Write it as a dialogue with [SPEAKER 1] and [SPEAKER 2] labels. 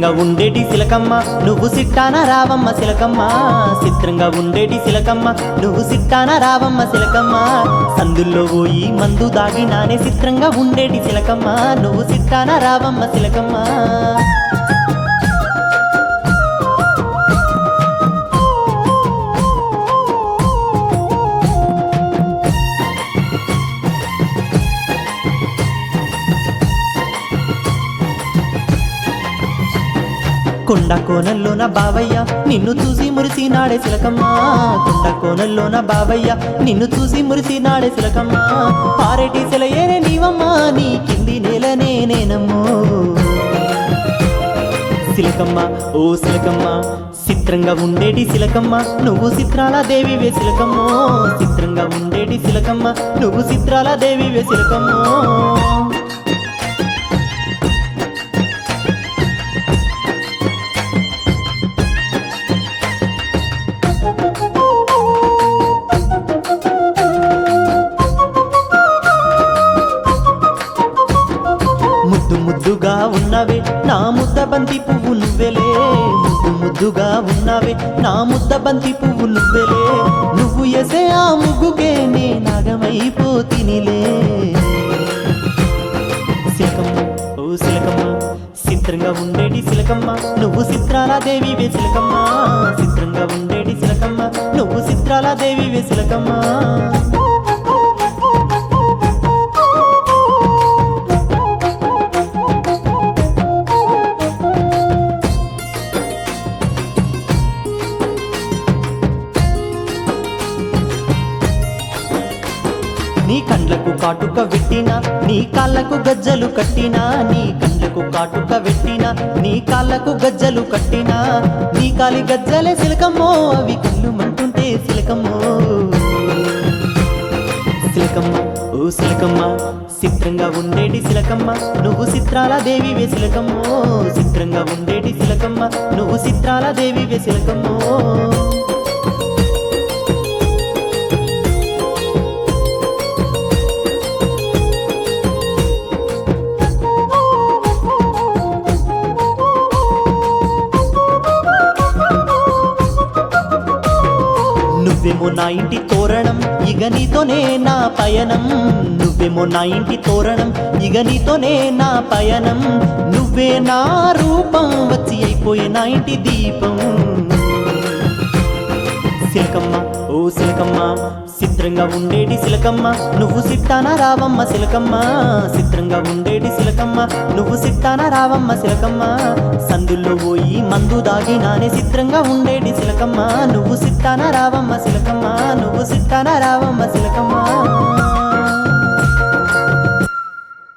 [SPEAKER 1] చిత్రంగా ఉండేటి సిలకమ్మ నువ్వు సిట్టాన రావమ్మ సిలకమ్మ చిత్రంగా ఉండేటి సిలకమ్మ నువ్వు సిట్టాన రావమ్మ సిలకమ్మ సందుల్లో పోయి మందు దాగి నానే చిత్రంగా ఉండేటి సిలకమ్మ నువ్వు సిట్టాన రావమ్మ సిలకమ్మ కొండ కోనల్లోన బావయ్య నిన్ను చూసి మురిసి నాడే సిలకమ్మ కొండ కోనల్లోన బావయ్య నిన్ను చూసి మురిసి నాడే సిలకమ్మ పారేటి సెలయేనే నీవమ్మ నీ కింది నేలనే నేనమ్మో సిలకమ్మ ఓ సిలకమ్మ చిత్రంగా ఉండేటి సిలకమ్మ నువ్వు చిత్రాల దేవి వే సిలకమ్మో చిత్రంగా ఉండేటి సిలకమ్మ నువ్వు చిత్రాల దేవి వే సిలకమ్మో ముద్దు ముద్దుగా ఉన్నవే నా ముద్ద బంతి పువ్వు నువ్వెలే ముద్దు ముద్దుగా ఉన్నవే నా ముద్ద బంతి పువ్వు నువ్వెలే నువ్వు ఎసే ఆ ముగ్గుకే నే నాగమైపోతినిలే సిలకమ్మ ఓ సిలకమ్మ చిత్రంగా ఉండేటి సిలకమ్మ నువ్వు చిత్రాల దేవి వే సిలకమ్మ చిత్రంగా ఉండేటి సిలకమ్మ నువ్వు చిత్రాల దేవి వే సిలకమ్మ నీ కండ్లకు కాటుక పెట్టినా నీ కాళ్ళకు గజ్జలు కట్టినా నీ కండ్లకు కాటుక పెట్టినా నీ కాళ్ళకు గజ్జలు కట్టినా నీ కాలి గజ్జలే సిలకమ్మో అవి కళ్ళు మంటుంటే సిలకమ్మో సిలకమ్మ ఓ సిలకమ్మ చిత్రంగా ఉండేటి సిలకమ్మ నువ్వు చిత్రాల దేవి వే సిలకమ్మో చిత్రంగా ఉండేటి సిలకమ్మ నువ్వు చిత్రాల దేవి వే సిలకమ్మో నువ్వేమో నా ఇంటి తోరణం ఇక నీతోనే నా పయనం నువ్వేమో నా ఇంటి తోరణం ఇక నీతోనే నా పయనం నువ్వే నా రూపం వచ్చి అయిపోయే నా ఇంటి దీపం సిలకమ్మ ఓ సిలకమ్మ చిత్రంగా ఉండేటి సిలకమ్మ నువ్వు సిట్టాన రావమ్మ సిలకమ్మ చిత్రంగా ఉండేటి సిలకమ్మ నువ్వు సిట్టాన రావమ్మ సిలకమ్మ సందుల్లో పోయి మందు దాగి నానే చిత్రంగా ఉండేటి సిలకమ్మ నువ్వు సిట్టాన రావమ్మ సిలకమ్మ నువ్వు సిట్టాన రావమ్మ సిలకమ్మ